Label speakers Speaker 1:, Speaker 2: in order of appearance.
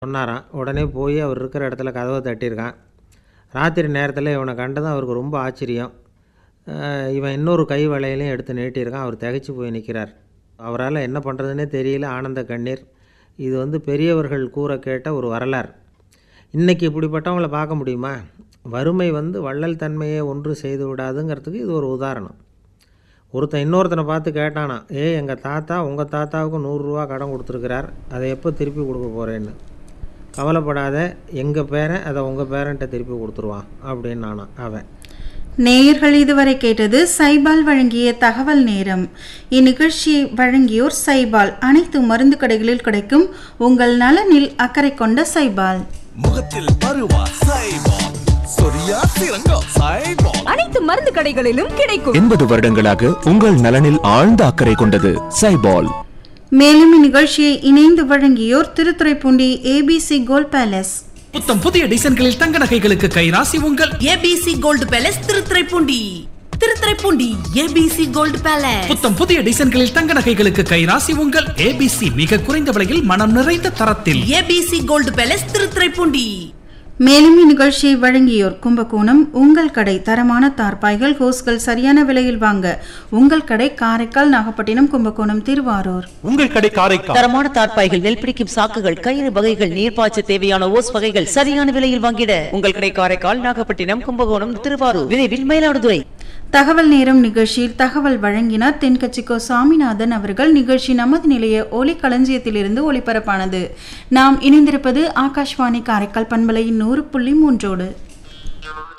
Speaker 1: சொன்னாராம் உடனே போய் அவர் இருக்கிற இடத்துல கதவை தட்டியிருக்கான் ராத்திரி நேரத்தில் இவனை கண்டதும் அவருக்கு ரொம்ப ஆச்சரியம் அஹ் இவன் இன்னொரு கை வளையலையும் எடுத்து நீட்டியிருக்கான் அவர் திகைச்சு போய் நிற்கிறார் அவரால் என்ன பண்ணுறதுனே தெரியல ஆனந்த கண்ணீர் இது வந்து பெரியவர்கள் கூற கேட்ட ஒரு வரலாறு இன்றைக்கி இப்படிப்பட்டவங்கள பார்க்க முடியுமா வறுமை வந்து வள்ளல் தன்மையை ஒன்று செய்து விடாதுங்கிறதுக்கு இது ஒரு உதாரணம் ஒருத்தன் இன்னொருத்தனை பார்த்து கேட்டானா ஏய் எங்கள் தாத்தா உங்கள் தாத்தாவுக்கு நூறுரூவா கடன் கொடுத்துருக்கிறார் அதை எப்போ திருப்பி கொடுக்க போகிறேன்னு கவலைப்படாத எங்கள் பேரன் அதை உங்கள் பேரன்ட்ட திருப்பி கொடுத்துருவான் அப்படின்னு நானான் அவன்
Speaker 2: நேயர்கள் இதுவரை கேட்டது சைபால் வழங்கிய தகவல் நேரம் இந்நிகழ்ச்சியை வழங்கியோர் சைபால் அனைத்து மருந்து கடைகளில் கிடைக்கும் உங்கள் நலனில் அக்கறை கொண்ட சைபால்
Speaker 3: முகத்தில் பருவா சைபால் சொரியா சிறங்கா சைபால்
Speaker 4: அனைத்து மருந்து கடைகளிலும் கிடைக்கும்
Speaker 5: எண்பது வருடங்களாக உங்கள் நலனில் ஆழ்ந்த அக்கறை கொண்டது சைபால்
Speaker 2: மேலும் இந்நிகழ்ச்சியை இணைந்து வழங்கியோர் திருத்துறைப்பூண்டி ஏபிசி கோல்ட் பேலஸ்
Speaker 6: புத்தம் புதிய டிசைன்களில் தங்க நகைகளுக்கு கைராசி உங்கள்
Speaker 7: ABC gold palace Thiruthuraipoondi Thiruthuraipoondi ABC gold palace
Speaker 6: புத்தம் புதிய டிசைன்களில் தங்க நகைகளுக்கு கைராசி உங்கள் ஏபிசி மிக குறைந்த விலையில் மனம் நிறைந்த தரத்தில்
Speaker 7: ஏபிசி கோல்டு பேலஸ் திருத்துறைப்பூண்டி
Speaker 2: மேலும் இந்நிகழ்ச்சியை வழங்கியோர் கும்பகோணம் உங்கள் கடை தரமான தார்பாய்கள் ஹோஸ்கள் சரியான விலையில் வாங்க உங்கள் கடை காரைக்கால் நாகப்பட்டினம் கும்பகோணம் திருவாரூர்
Speaker 8: உங்கள் கடை காரைக்கால்
Speaker 9: தரமான தார்ப்பாய்கள் நெல் பிடிக்கும் சாக்குகள் கயிறு வகைகள் நீர்ப்பாய்ச்ச தேவையான ஓஸ் வகைகள் சரியான விலையில் வாங்கிட உங்கள் கடை காரைக்கால் நாகப்பட்டினம் கும்பகோணம் திருவாரூர் விரைவில் மயிலாடுதுறை
Speaker 2: தகவல் நேரம் நிகழ்ச்சியில் தகவல் வழங்கினார் தென்கட்சிக்கோ சாமிநாதன் அவர்கள் நிகழ்ச்சி நமது நிலைய ஒலி களஞ்சியத்திலிருந்து ஒளிபரப்பானது நாம் இணைந்திருப்பது ஆகாஷ்வாணி காரைக்கால் பண்பலையின் நூறு புள்ளி மூன்றோடு